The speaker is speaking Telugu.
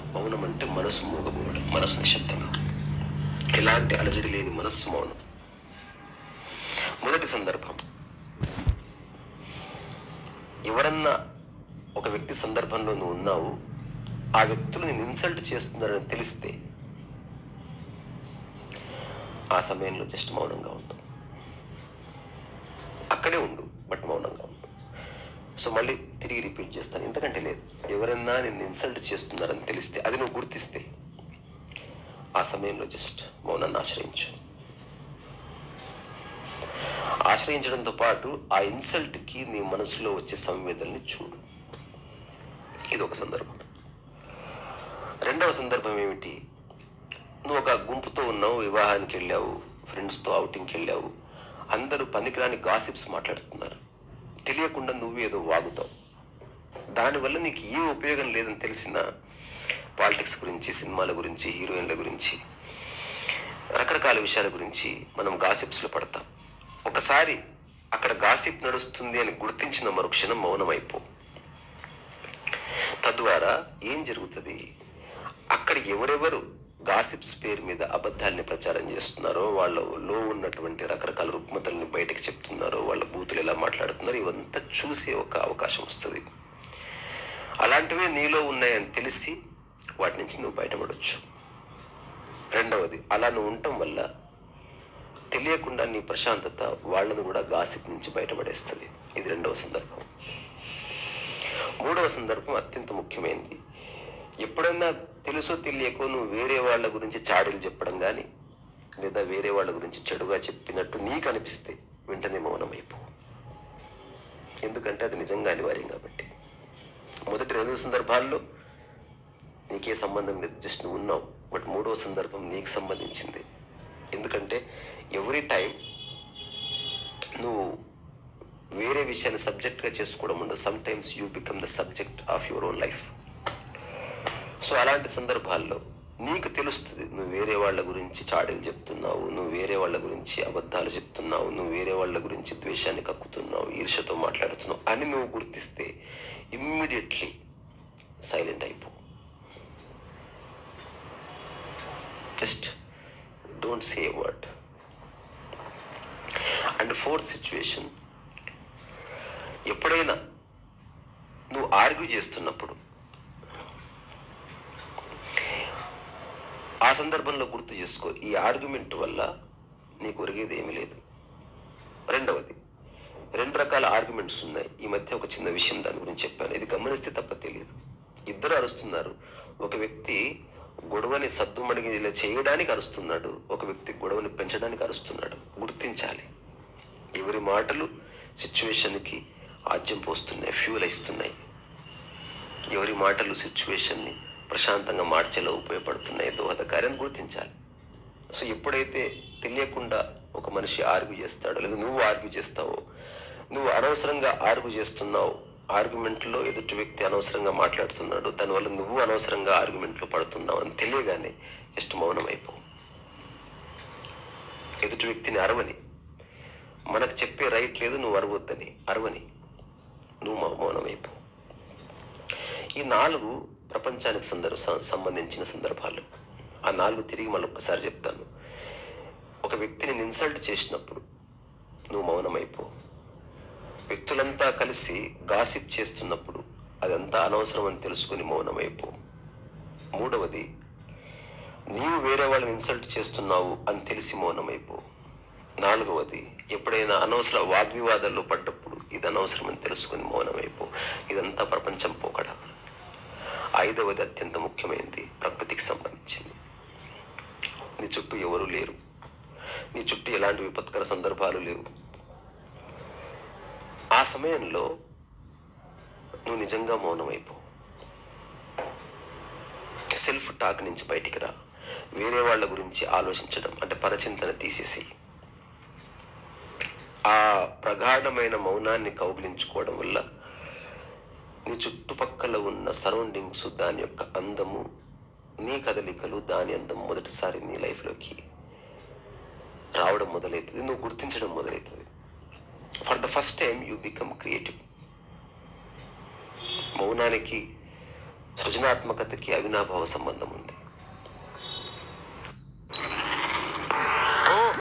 మౌనం అంటే మనసు మూగబోవడం మనసు నిశ్శబ్దం ఎలాంటి అలజడి లేని మనస్సు మౌనం మొదటి సందర్భం ఎవరన్నా ఒక వ్యక్తి సందర్భంలో నువ్వు ఉన్నావు ఆ వ్యక్తులు నేను ఇన్సల్ట్ చేస్తున్నారని తెలిస్తే ఆ సమయంలో జస్ట్ మౌనంగా ఉండు అక్కడే ఉండు బట్ మౌనంగా ఉండు సో మళ్ళీ తిరిగి రిపీట్ చేస్తాను ఎందుకంటే లేదు ఎవరన్నా నిన్ను ఇన్సల్ట్ చేస్తున్నారని తెలిస్తే అది నువ్వు గుర్తిస్తే ఆ సమయంలో జస్ట్ మౌనాన్ని ఆశ్రయించు ఆశ్రయించడంతో పాటు ఆ ఇన్సల్ట్కి నీ మనసులో వచ్చే సంవేదనని చూడు ఇది ఒక సందర్భం రెండవ సందర్భం ఏమిటి నువ్వు ఒక గుంపుతో ఉన్నావు వివాహానికి వెళ్ళావు ఫ్రెండ్స్తో అవుటింగ్కి వెళ్ళావు అందరూ పనికిరాని గాసిప్స్ మాట్లాడుతున్నారు తెలియకుండా నువ్వు ఏదో వాగుతావు దానివల్ల నీకు ఏ ఉపయోగం లేదని తెలిసిన పాలిటిక్స్ గురించి సినిమాల గురించి హీరోయిన్ల గురించి రకరకాల విషయాల గురించి మనం గాసిప్స్లో పడతాం ఒకసారి అక్కడ గాసిప్ నడుస్తుంది అని గుర్తించిన మరుక్షణం మౌనమైపో తద్వారా ఏం జరుగుతుంది అక్కడ ఎవరెవరు గాసిప్స్ పేరు మీద అబద్ధాల్ని ప్రచారం చేస్తున్నారో వాళ్ళలో ఉన్నటువంటి రకరకాల రుగ్మతల్ని బయటకు చెప్తున్నారో వాళ్ళ బూతులు ఎలా మాట్లాడుతున్నారో ఇవంతా చూసే ఒక అవకాశం వస్తుంది అలాంటివే నీలో ఉన్నాయని తెలిసి వాటి నుంచి నువ్వు బయటపడవచ్చు రెండవది అలా నువ్వు ఉండటం వల్ల తెలియకుండా నీ ప్రశాంతత వాళ్ళను కూడా గాసిప్ నుంచి బయటపడేస్తుంది ఇది రెండవ సందర్భం మూడవ సందర్భం అత్యంత ముఖ్యమైనది ఎప్పుడైనా తెలుసో తెలియకో నువ్వు వేరే వాళ్ళ గురించి చాడీలు చెప్పడం కానీ లేదా వేరే వాళ్ళ గురించి చెడుగా చెప్పినట్టు నీకు అనిపిస్తే వెంటనే మౌనమైపో ఎందుకంటే అది నిజంగా అనివార్యం కాబట్టి మొదటి రెండు సందర్భాల్లో నీకే సంబంధం లేదు జస్ట్ నువ్వు ఉన్నావు బట్ మూడవ సందర్భం నీకు సంబంధించింది ఎందుకంటే ఎవ్రీ టైం నువ్వు వేరే విషయాన్ని సబ్జెక్ట్గా చేసుకోవడం ఉండదు some times you become the subject of your own life so అలాంటి సందర్భాల్లో నీకు తెలుస్తుంది నువ్వు వేరే వాళ్ళ గురించి చాడీలు చెప్తున్నావు నువ్వు వేరే వాళ్ళ గురించి అబద్ధాలు చెప్తున్నావు నువ్వు వేరే వాళ్ళ గురించి ద్వేషాన్ని కక్కుతున్నావు ఈర్షతో మాట్లాడుతున్నావు అని నువ్వు గుర్తిస్తే ఇమ్మీడియట్లీ సైలెంట్ అయిపో just don't say word and forth situation ఎప్పుడైనా నువ్వు ఆర్గ్యూ చేస్తున్నప్పుడు ఆ సందర్భంలో గుర్తు చేసుకో ఈ ఆర్గ్యుమెంట్ వల్ల నీకు ఒరిగేది ఏమీ లేదు రెండవది రెండు రకాల ఆర్గ్యుమెంట్స్ ఉన్నాయి ఈ మధ్య ఒక చిన్న విషయం దాని గురించి చెప్పాను ఇది గమనిస్తే తప్ప తెలియదు ఇద్దరు అరుస్తున్నారు ఒక వ్యక్తి గొడవని సద్దుమణిగిలా చేయడానికి అరుస్తున్నాడు ఒక వ్యక్తి గొడవని పెంచడానికి అరుస్తున్నాడు గుర్తించాలి ఎవరి మాటలు సిచ్యువేషన్కి ఆజ్యం పోస్తున్నాయి ఫ్యూల్ ఇస్తున్నాయి ఎవరి మాటలు సిచ్యువేషన్ని ప్రశాంతంగా మార్చేలా ఉపయోగపడుతున్నాయి దోహదకార్యం గుర్తించాలి సో ఎప్పుడైతే తెలియకుండా ఒక మనిషి ఆర్గ్యూ చేస్తాడో లేదా నువ్వు ఆర్గ్యూ చేస్తావో నువ్వు అనవసరంగా ఆర్గ్యూ చేస్తున్నావు ఆర్గ్యుమెంట్లో ఎదుటి వ్యక్తి అనవసరంగా మాట్లాడుతున్నాడు దానివల్ల నువ్వు అనవసరంగా ఆర్గ్యుమెంట్లో పడుతున్నావు అని తెలియగానే జస్ట్ మౌనం అయిపో ఎదుటి వ్యక్తిని అరవని మనకు చెప్పే రైట్ లేదు నువ్వు అరవద్దని అరవని నువ్వు మౌ- మౌనమైపో ఈ నాలుగు ప్రపంచానికి సందర్భ సం- సంబంధించిన సందర్భాలు ఆ నాలుగు తిరిగి మళ్ళీ ఒక్కసారి చెప్తాను ఒక వ్యక్తిని ఇన్సల్ట్ చేసినప్పుడు నువ్వు మౌనమైపో వ్యక్తులంతా కలిసి గాసిప్ చేస్తున్నప్పుడు అదంతా అనవసరం అని తెలుసుకుని మౌనమైపో మూడవది నీవు వేరే వాళ్ళని ఇన్సల్ట్ చేస్తున్నావు అని తెలిసి మౌనమైపో నాలుగవది ఎప్పుడైనా అనవసర వాగ్వివాదాల్లో పడ్డప్పుడు ఇది అనవసరం అని తెలుసుకుని మౌనమైపో ఇదంతా ప్రపంచం పోకడ ఐదవది అత్యంత ముఖ్యమైనది ప్రకృతికి సంబంధించింది నీ చుట్టూ ఎవరు లేరు నీ చుట్టూ ఎలాంటి విపత్కర సందర్భాలు లేవు ఆ సమయంలో నువ్వు నిజంగా మౌనమైపో సెల్ఫ్ టాక్ నుంచి బయటికి రా వేరే వాళ్ళ గురించి ఆలోచించడం అంటే పరచింతన తీసేసి ఆ ప్రగాఢమైన మౌనాన్ని కౌగిలించుకోవడం వల్ల నీ చుట్టుపక్కల ఉన్న సరౌండింగ్స్ దాని యొక్క అందము నీ కదలికలు దాని అందం మొదటిసారి నీ లైఫ్లోకి రావడం మొదలవుతుంది నువ్వు గుర్తించడం మొదలవుతుంది for the first time you become creative మౌనానికి సృజనాత్మకతకి అవినాభావ సంబంధం ఉంది